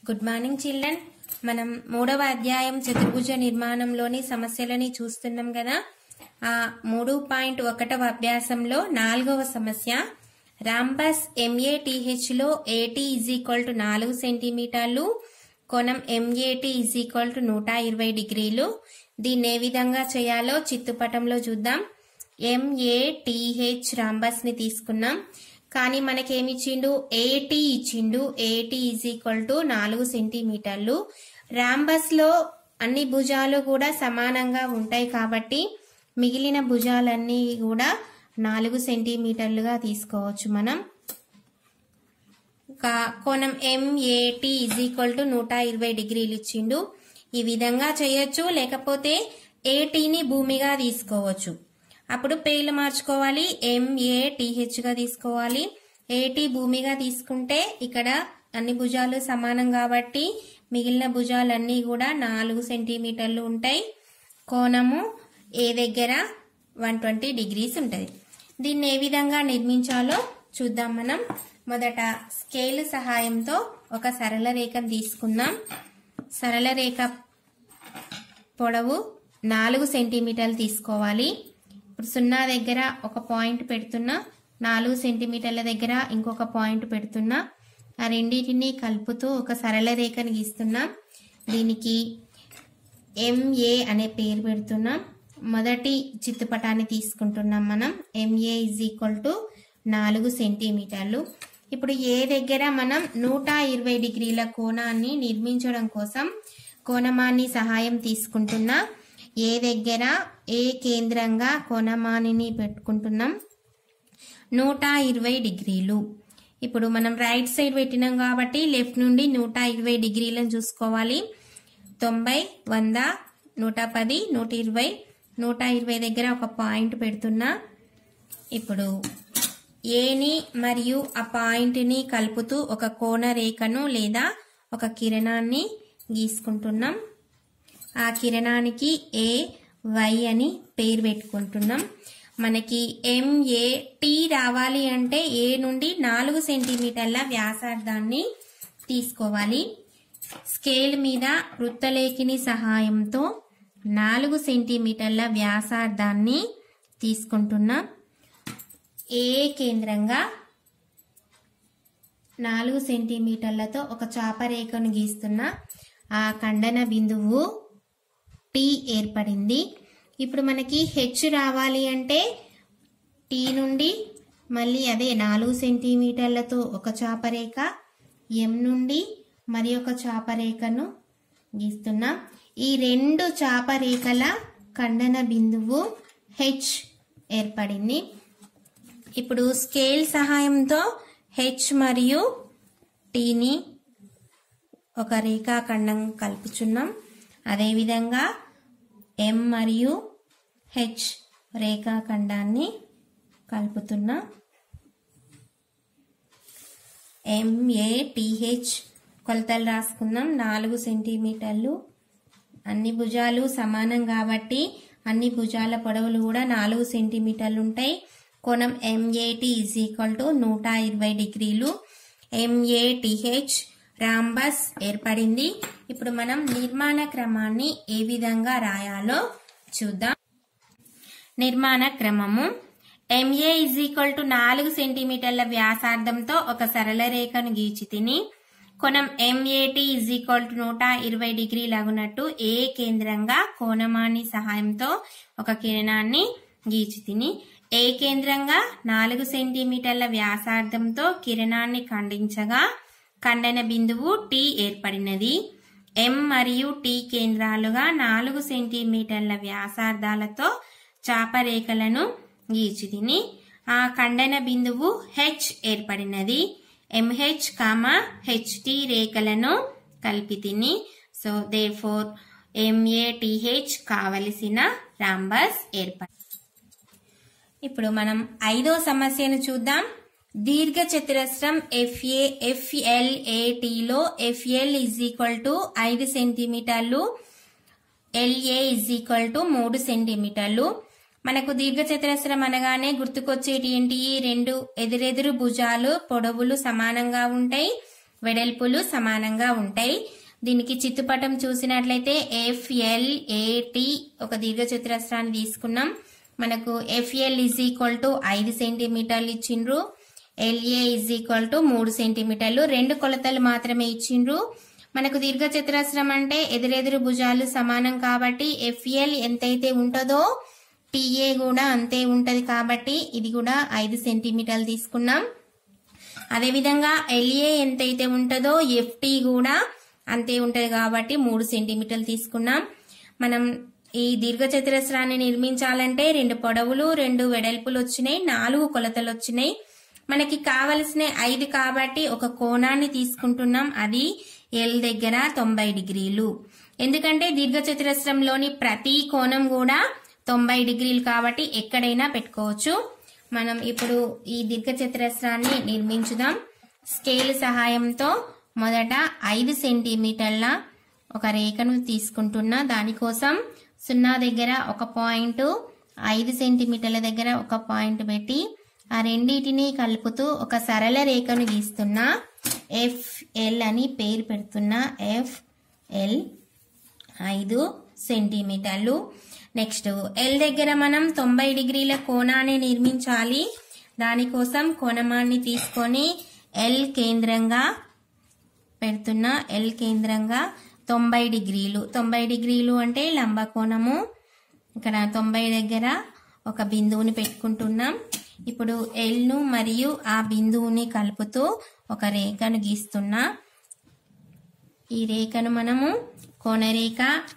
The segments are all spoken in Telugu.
గుడ్ మార్నింగ్ చిల్డ్రన్ మనం మూడవ అధ్యాయం చతుర్భుజ నిర్మాణంలోని సమస్యలని చూస్తున్నాం కదా ఆ మూడు పాయింట్ ఒకటవ అభ్యాసంలో నాలుగవ సమస్య రాంబస్ ఎంఏటిహెచ్ లో ఏటీ ఈజ్ ఈక్వల్ టు నాలుగు సెంటీమీటర్లు కోణం ఎంఏటి ఈజ్ ఈక్వల్ టు నూట ఇరవై డిగ్రీలు దీన్ని ఏ విధంగా చేయాలో చిత్తుపటంలో చూద్దాం ఎంఏటిహెచ్ రాంబస్ ని తీసుకున్నాం కానీ మనకేమిచ్చిండు ఏటీ ఇచ్చిండు ఏటీ ఈజ్ ఈక్వల్ టు నాలుగు సెంటీమీటర్లు రాంబస్ లో అన్ని భుజాలు కూడా సమానంగా ఉంటాయి కాబట్టి మిగిలిన భుజాలన్నీ కూడా నాలుగు సెంటీమీటర్లుగా తీసుకోవచ్చు మనం కా- కోణం ఎంఏటి ఈజ్ ఈక్వల్ టు నూట ఇరవై డిగ్రీలు ఇచ్చిండు ఈ విధంగా చేయొచ్చు లేకపోతే ఏటీని భూమిగా తీసుకోవచ్చు అప్పుడు పేర్లు మార్చుకోవాలి ఎంఏటిహెచ్ గా తీసుకోవాలి ఏటీ భూమిగా తీసుకుంటే ఇక్కడ అన్ని భుజాలు సమానం కాబట్టి మిగిలిన భుజాలన్నీ కూడా నాలుగు సెంటీమీటర్లు ఉంటాయి కోణము ఏ దగ్గర వన్ ట్వంటీ డిగ్రీస్ ఉంటుంది దీన్ని ఏ విధంగా నిర్మించాలో చూద్దాం మనం మొదట స్కేల్ సహాయంతో ఒక సరళ రేఖను తీసుకుందాం సరళ రేఖ పొడవు నాలుగు సెంటీమీటర్లు తీసుకోవాలి ఇప్పుడు సున్నా దగ్గర ఒక పాయింట్ పెడుతున్నా నాలుగు సెంటీమీటర్ల దగ్గర ఇంకొక పాయింట్ పెడుతున్నా ఆ రెండింటిని కలుపుతూ ఒక సరళ రేఖను గీస్తున్నాం దీనికి ఎంఏ అనే పేరు పెడుతున్నాం మొదటి చిత్తుపటాన్ని తీసుకుంటున్నాం మనం ఎంఏ ఇజ్ ఈక్వల్ టు నాలుగు సెంటీమీటర్లు ఇప్పుడు ఏ దగ్గర మనం నూట ఇరవై డిగ్రీల కోణాన్ని నిర్మించడం కోసం కోణమాన్ని సహాయం తీసుకుంటున్నా ఏ దగ్గర ఏ కేంద్రంగా కోణమానిని పెట్టుకుంటున్నాం నూట ఇరవై డిగ్రీలు ఇప్పుడు మనం రైట్ సైడ్ పెట్టినాం కాబట్టి లెఫ్ట్ నుండి నూట ఇరవై డిగ్రీలను చూసుకోవాలి తొంభై వంద నూట పది నూట ఇరవై నూట ఇరవై దగ్గర ఒక పాయింట్ పెడుతున్నా ఇప్పుడు ఏని మరియు ఆ పాయింట్ని కలుపుతూ ఒక కోణ రేఖను లేదా ఒక కిరణాన్ని గీసుకుంటున్నాం ఆ కిరణానికి ఏ వై అని పేరు పెట్టుకుంటున్నాం మనకి ఎంఏ టీ రావాలి అంటే ఏ నుండి నాలుగు సెంటీమీటర్ల వ్యాసార్థాన్ని తీసుకోవాలి స్కేల్ మీద వృత్తలేఖిని సహాయంతో నాలుగు సెంటీమీటర్ల వ్యాసార్థాన్ని తీసుకుంటున్నాం ఏ కేంద్రంగా నాలుగు సెంటీమీటర్లతో ఒక చాపరేఖను గీస్తున్నా ఆ ఖండన బిందువు టీ ఏర్పడింది ఇప్పుడు మనకి హెచ్ రావాలి అంటే టీ నుండి మళ్ళీ అదే నాలుగు సెంటీమీటర్లతో ఒక చాపరేఖ ఎం నుండి మరి ఒక చాపరేఖను గీస్తున్నాం ఈ రెండు చాపరేఖల ఖండన బిందువు హెచ్ ఏర్పడింది ఇప్పుడు స్కేల్ సహాయంతో హెచ్ మరియు టీని ఒక రేఖాఖండం కలుపుచున్నాం అదేవిధంగా ఎం మరియు హెచ్ రేఖాఖండాన్ని కలుపుతున్నా ఎంఏటిహెచ్ కొలతలు రాసుకుందాం నాలుగు సెంటీమీటర్లు అన్ని భుజాలు సమానం కాబట్టి అన్ని భుజాల పొడవులు కూడా నాలుగు సెంటీమీటర్లు ఉంటాయి కోణం ఎంఏటి ఈజ్ ఈక్వల్ టు నూట ఇరవై డిగ్రీలు ఎంఏటిహెచ్ రాంబస్ ఏర్పడింది ఇప్పుడు మనం నిర్మాణ క్రమాన్ని ఏ విధంగా రాయాలో చూద్దాం నిర్మాణ క్రమము ఎంఏ ఇజ్ ఈక్వల్ టు నాలుగు సెంటీమీటర్ల వ్యాసార్థంతో ఒక సరళ రేఖను గీచి తిని కోణం ఎంఏటి ఇజ్ ఈక్వల్ టు నూట ఇరవై డిగ్రీలు అగునట్టు ఏ కేంద్రంగా కోణమాని సహాయంతో ఒక కిరణాన్ని గీచి తిని ఏ కేంద్రంగా నాలుగు సెంటీమీటర్ల వ్యాసార్థంతో కిరణాన్ని ఖండించగా ఖండన బిందువు టీ ఏర్పడినది ఎం మరియు టీ కేంద్రాలుగా నాలుగు సెంటీమీటర్ల వ్యాసార్థాలతో చాపరేఖలను గీచి తిని ఆ ఖండన బిందువు హెచ్ ఏర్పడినది ఎంహెచ్ కామ హెచ్టి రేఖలను కలిపి తిని సో దే ఫోర్ ఎంఏటిహెచ్ కావలసిన రాంబస్ ఏర్పడి ఇప్పుడు మనం ఐదో సమస్యను చూద్దాం దీర్ఘ చతురస్రం ఎఫ్ఏ ఎఫ్ఎల్ఏటిలో ఎఫ్ఎల్ ఇజ్ ఈక్వల్ టు ఐదు సెంటీమీటర్లు ఎల్ఏ ఇజ్ ఈక్వల్ టు మూడు సెంటీమీటర్లు మనకు దీర్ఘ చతురస్రం అనగానే గుర్తుకొచ్చేటి ఏంటి రెండు ఎదురెదురు భుజాలు పొడవులు సమానంగా ఉంటాయి వెడల్పులు సమానంగా ఉంటాయి దీనికి చిత్తుపటం చూసినట్లయితే ఎఫ్ఎల్ ఏటి ఒక దీర్ఘచతురస్రాన్ని తీసుకున్నాం మనకు ఎఫ్ఎల్ ఇజ్ ఈక్వల్ టు ఐదు సెంటీమీటర్లు ఇచ్చిండ్రు ఎల్ఏ ఇజ్ ఈక్వల్ టు మూడు సెంటీమీటర్లు రెండు కొలతలు మాత్రమే ఇచ్చిండ్రు మనకు దీర్ఘచతురస్రం అంటే ఎదురెదురు భుజాలు సమానం కాబట్టి ఎఫ్ఎల్ ఎంతైతే ఉంటుందో టీఏ కూడా అంతే ఉంటది కాబట్టి ఇది కూడా ఐదు సెంటీమీటర్లు తీసుకున్నాం అదేవిధంగా ఎల్ఏ ఎంతైతే ఉంటుందో ఎఫ్టీ కూడా అంతే ఉంటది కాబట్టి మూడు సెంటీమీటర్లు తీసుకున్నాం మనం ఈ దీర్ఘచతురస్రాన్ని నిర్మించాలంటే రెండు పొడవులు రెండు వెడల్పులు వచ్చినాయి నాలుగు కొలతలు వచ్చినాయి మనకి కావలసిన ఐదు కాబట్టి ఒక కోణాన్ని తీసుకుంటున్నాం అది ఎల్ దగ్గర తొంభై డిగ్రీలు ఎందుకంటే దీర్ఘచతురస్రంలోని ప్రతి కోణం కూడా తొంభై డిగ్రీలు కాబట్టి ఎక్కడైనా పెట్టుకోవచ్చు మనం ఇప్పుడు ఈ దీర్ఘచతురస్రాన్ని నిర్మించుదాం స్కేల్ సహాయంతో మొదట ఐదు సెంటీమీటర్ల ఒక రేఖను తీసుకుంటున్నా దానికోసం సున్నా దగ్గర ఒక పాయింట్ ఐదు సెంటీమీటర్ల దగ్గర ఒక పాయింట్ పెట్టి ఆ రెండింటిని కలుపుతూ ఒక సరళ రేఖను గీస్తున్నా ఎఫ్ ఎల్ అని పేరు పెడుతున్నా ఎఫ్ ఎల్ ఐదు సెంటీమీటర్లు నెక్స్ట్ ఎల్ దగ్గర మనం తొంభై డిగ్రీల కోణాన్ని నిర్మించాలి దానికోసం కోణమాన్ని తీసుకొని ఎల్ కేంద్రంగా పెడుతున్న ఎల్ కేంద్రంగా తొంభై డిగ్రీలు తొంభై డిగ్రీలు అంటే లంబ కోణము ఇక్కడ తొంభై దగ్గర ఒక బిందువుని పెట్టుకుంటున్నాం ఇప్పుడు ఎల్ను మరియు ఆ బిందువుని కలుపుతూ ఒక రేఖను గీస్తున్నా ఈ రేఖను మనము కోణరేఖ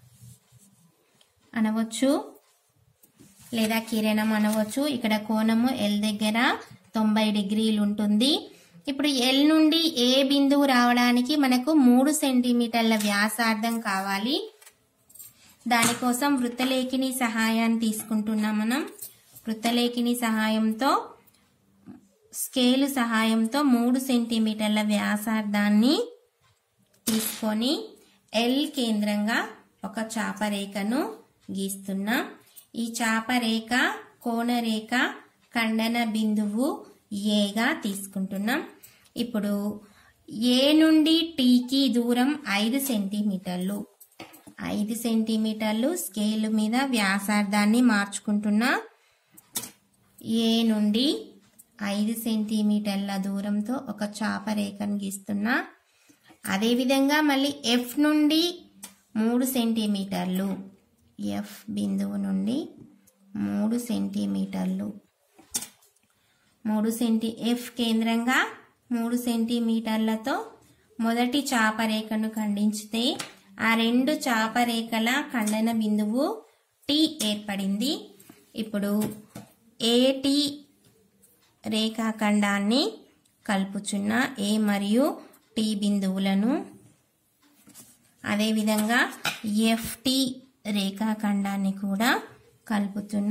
అనవచ్చు లేదా కిరణం అనవచ్చు ఇక్కడ కోణము ఎల్ దగ్గర తొంభై డిగ్రీలు ఉంటుంది ఇప్పుడు ఎల్ నుండి ఏ బిందువు రావడానికి మనకు మూడు సెంటీమీటర్ల వ్యాసార్థం కావాలి దానికోసం వృత్తలేఖిని సహాయాన్ని తీసుకుంటున్నాం మనం వృత్తలేఖిని సహాయంతో స్కేలు సహాయంతో మూడు సెంటీమీటర్ల వ్యాసార్థాన్ని తీసుకొని ఎల్ కేంద్రంగా ఒక చాపరేఖను గీస్తున్నా ఈ చాపరేఖ కోణరేఖ ఖండన బిందువు ఏగా తీసుకుంటున్నాం ఇప్పుడు ఏ నుండి టీకి దూరం ఐదు సెంటీమీటర్లు ఐదు సెంటీమీటర్లు స్కేల్ మీద వ్యాసార్థాన్ని మార్చుకుంటున్నా ఏ నుండి ఐదు సెంటీమీటర్ల దూరంతో ఒక చాప రేఖను గీస్తున్నా అదేవిధంగా మళ్ళీ ఎఫ్ నుండి మూడు సెంటీమీటర్లు ఎఫ్ బిందువు నుండి మూడు సెంటీమీటర్లు మూడు సెంటీ ఎఫ్ కేంద్రంగా మూడు సెంటీమీటర్లతో మొదటి చాపరేఖను ఖండించితే ఆ రెండు చాపరేఖల ఖండన బిందువు టీ ఏర్పడింది ఇప్పుడు ఏటి రేఖాఖండాన్ని కలుపుచున్న ఏ మరియు టీ బిందువులను అదేవిధంగా ఎఫ్టి రేఖాఖండాన్ని కూడా కలుపుతున్న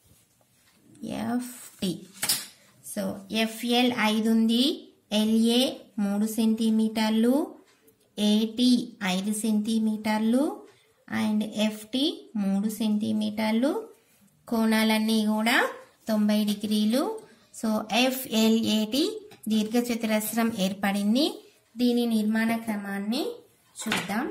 ఎఫ్టి సో ఎఫ్ఎల్ ఐదు ఉంది ఎల్ఏ మూడు సెంటీమీటర్లు ఏటి ఐదు సెంటీమీటర్లు అండ్ ఎఫ్టి మూడు సెంటీమీటర్లు కోణాలన్నీ కూడా తొంభై డిగ్రీలు సో ఎఫ్ఎల్ఏటి దీర్ఘచతురస్రం ఏర్పడింది దీని నిర్మాణ క్రమాన్ని చూద్దాం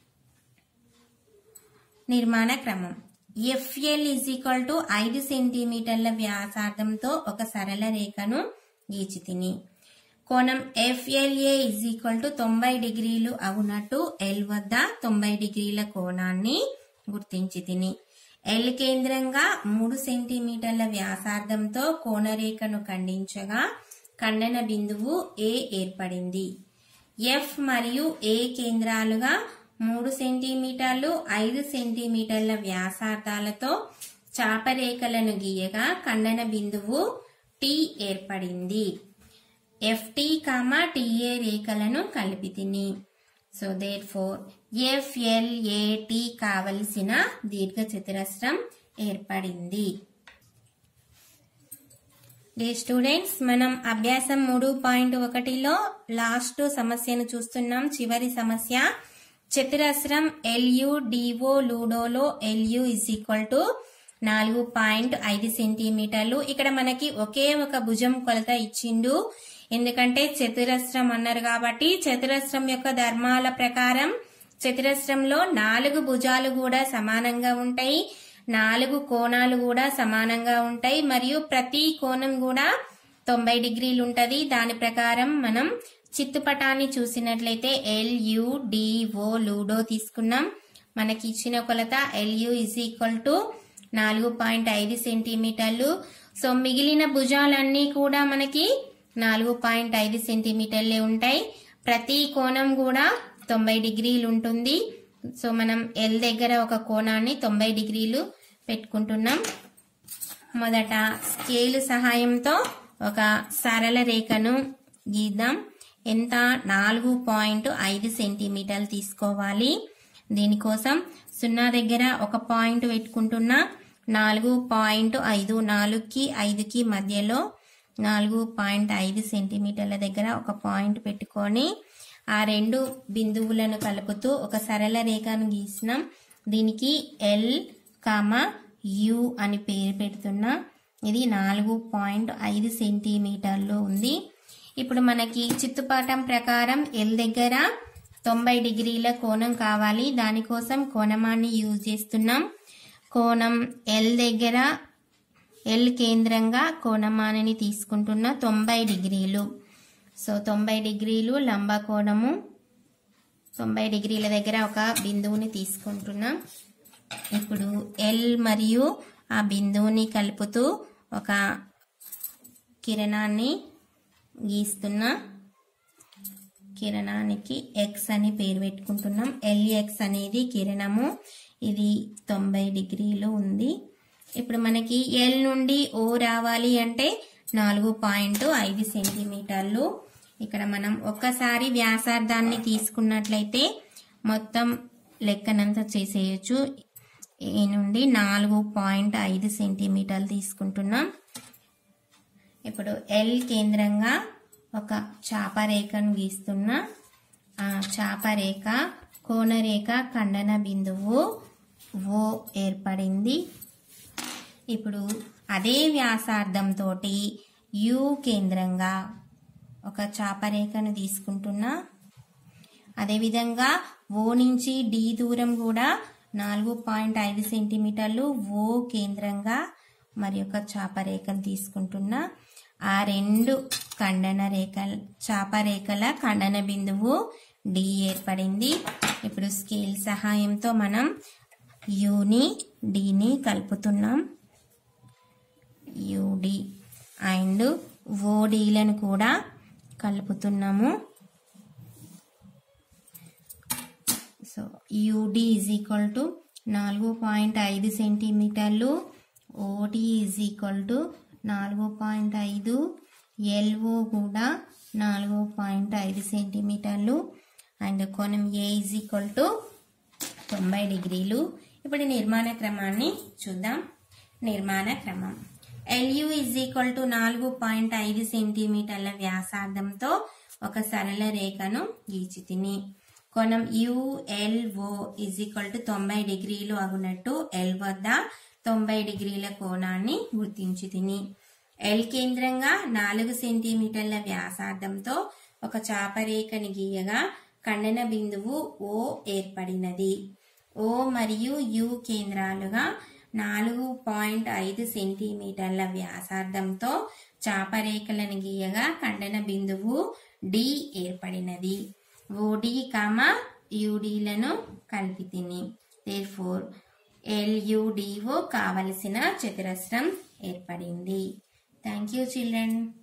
నిర్మాణ క్రమం ఎఫ్ఎల్ ఈజ్ ఈక్వల్ టు ఐదు సెంటీమీటర్ల వ్యాసార్థంతో ఒక సరళ రేఖను గీచి తిని కోణం ఎఫ్ఎల్ఏ ఇజ్ ఈక్వల్ టు తొంభై డిగ్రీలు అవునట్టు ఎల్ వద్ద తొంభై డిగ్రీల కోణాన్ని గుర్తించి తిని ఎల్ కేంద్రంగా మూడు సెంటీమీటర్ల వ్యాసార్థంతో కోణరేఖను ఖండించగా ఖండన బిందువు ఏ ఏర్పడింది ఎఫ్ మరియు ఏ కేంద్రాలుగా మూడు సెంటీమీటర్లు ఐదు సెంటీమీటర్ల వ్యాసార్థాలతో చాపరేఖలను గీయగా ఖండన బిందువు టి ఏర్పడింది ఎఫ్టి కామా టిఏ రేఖలను కలిపి తిని సో దేర్ ఫోర్ ఎఫ్ఎల్ఏటి కావలసిన దీర్ఘచతురస్రం ఏర్పడింది డే స్టూడెంట్స్ మనం అభ్యాసం మూడు పాయింట్ ఒకటిలో లాస్ట్ సమస్యను చూస్తున్నాం చివరి సమస్య చతురస్రం ఎల్యు డిఓ లూడోలో ఎల్యు ఇజ్ ఈక్వల్ టు నాలుగు పాయింట్ ఐదు సెంటీమీటర్లు ఇక్కడ మనకి ఒకే ఒక భుజం కొలత ఇచ్చిండు ఎందుకంటే చతురస్రం అన్నారు కాబట్టి చతురస్రం యొక్క ధర్మాల ప్రకారం చతురస్రంలో నాలుగు భుజాలు కూడా సమానంగా ఉంటాయి నాలుగు కోణాలు కూడా సమానంగా ఉంటాయి మరియు ప్రతి కోణం కూడా తొంభై డిగ్రీలు ఉంటది దాని ప్రకారం మనం చిత్తుపటాన్ని చూసినట్లయితే ఎల్యు డిఓ లూడో తీసుకున్నాం మనకి ఇచ్చిన కొలత ఎల్యు ఇజ్ ఈక్వల్ టు నాలుగు పాయింట్ ఐదు సెంటీమీటర్లు సో మిగిలిన భుజాలన్నీ కూడా మనకి నాలుగు పాయింట్ ఐదు సెంటీమీటర్లే ఉంటాయి ప్రతి కోణం కూడా తొంభై డిగ్రీలు ఉంటుంది సో మనం ఎల్ దగ్గర ఒక కోణాన్ని తొంభై డిగ్రీలు పెట్టుకుంటున్నాం మొదట స్కేల్ సహాయంతో ఒక సరళ రేఖను గీద్దాం ఎంత నాలుగు పాయింట్ ఐదు సెంటీమీటర్లు తీసుకోవాలి దీనికోసం సున్నా దగ్గర ఒక పాయింట్ పెట్టుకుంటున్నా నాలుగు పాయింట్ ఐదు నాలుగుకి ఐదుకి మధ్యలో నాలుగు పాయింట్ ఐదు సెంటీమీటర్ల దగ్గర ఒక పాయింట్ పెట్టుకొని ఆ రెండు బిందువులను కలుపుతూ ఒక సరళ రేఖను గీసినాం దీనికి ఎల్ కామ యు అని పేరు పెడుతున్నా ఇది నాలుగు పాయింట్ ఐదు సెంటీమీటర్లు ఉంది ఇప్పుడు మనకి చిత్తుపాఠం ప్రకారం ఎల్ దగ్గర తొంభై డిగ్రీల కోణం కావాలి దానికోసం కోణమాన్ని యూజ్ చేస్తున్నాం కోణం ఎల్ దగ్గర ఎల్ కేంద్రంగా కోణమానిని తీసుకుంటున్న తొంభై డిగ్రీలు సో తొంభై డిగ్రీలు లంబ కోణము తొంభై డిగ్రీల దగ్గర ఒక బిందువుని తీసుకుంటున్నాం ఇప్పుడు ఎల్ మరియు ఆ బిందువుని కలుపుతూ ఒక కిరణాన్ని గీస్తున్నా కిరణానికి ఎక్స్ అని పేరు పెట్టుకుంటున్నాం ఎల్ఎక్స్ అనేది కిరణము ఇది తొంభై డిగ్రీలు ఉంది ఇప్పుడు మనకి ఎల్ నుండి ఓ రావాలి అంటే నాలుగు పాయింట్ ఐదు సెంటీమీటర్లు ఇక్కడ మనం ఒక్కసారి వ్యాసార్థాన్ని తీసుకున్నట్లయితే మొత్తం లెక్కనంతా చేసేయచ్చు ఈ నుండి నాలుగు పాయింట్ ఐదు సెంటీమీటర్లు తీసుకుంటున్నాం ఇప్పుడు ఎల్ కేంద్రంగా ఒక చాపరేఖను గీస్తున్నా ఆ చాపరేఖ కోణరేఖ ఖండన బిందువు ఓ ఏర్పడింది ఇప్పుడు అదే వ్యాసార్థంతో యు కేంద్రంగా ఒక చాపరేఖను తీసుకుంటున్నా అదేవిధంగా ఓ నుంచి డి దూరం కూడా నాలుగు పాయింట్ ఐదు సెంటీమీటర్లు ఓ కేంద్రంగా మరి ఒక చాపరేఖను తీసుకుంటున్నా ఆ రెండు ఖండన రేఖ చాపరేఖల ఖండన బిందువు డి ఏర్పడింది ఇప్పుడు స్కేల్ సహాయంతో మనం యుని డిని కలుపుతున్నాం యుడి అండ్ ఓడీలను కూడా కలుపుతున్నాము so UD is equal to నాలుగు పాయింట్ ఐదు సెంటీమీటర్లు ఓడి ఈజ్ ఈక్వల్ టు నాలుగు పాయింట్ ఐదు ఎల్ఓ కూడా నాలుగు పాయింట్ ఐదు సెంటీమీటర్లు అండ్ కోణం ఏ ఈజ్ ఈక్వల్ టు తొంభై డిగ్రీలు ఇప్పుడు నిర్మాణ క్రమాన్ని చూద్దాం నిర్మాణ క్రమం ఎల్యు ఇజ్ ఈక్వల్ టు నాలుగు పాయింట్ ఐదు సెంటీమీటర్ల వ్యాసార్థంతో ఒక సరళ రేఖను గీచి తిని కోణం యుఎల్ఓ ఇజ్ ఈక్వల్ టు తొంభై డిగ్రీలు అగునట్టు ఎల్ వద్ద తొంభై డిగ్రీల కోణాన్ని గుర్తించి తిని ఎల్ కేంద్రంగా నాలుగు సెంటీమీటర్ల వ్యాసార్థంతో ఒక చాపరేఖని గీయగా ఖండన బిందువు ఓ ఏర్పడినది ఓ మరియు యు కేంద్రాలుగా నాలుగు పాయింట్ ఐదు సెంటీమీటర్ల వ్యాసార్థంతో చాపరేఖలను గీయగా ఖండన బిందువు డి ఏర్పడినది ఓడి కామ యుడిలను కలిపి తిని దేర్ ఫోర్ ఎల్యుడిఓ కావలసిన చతురస్రం ఏర్పడింది థ్యాంక్ యూ చిల్డ్రన్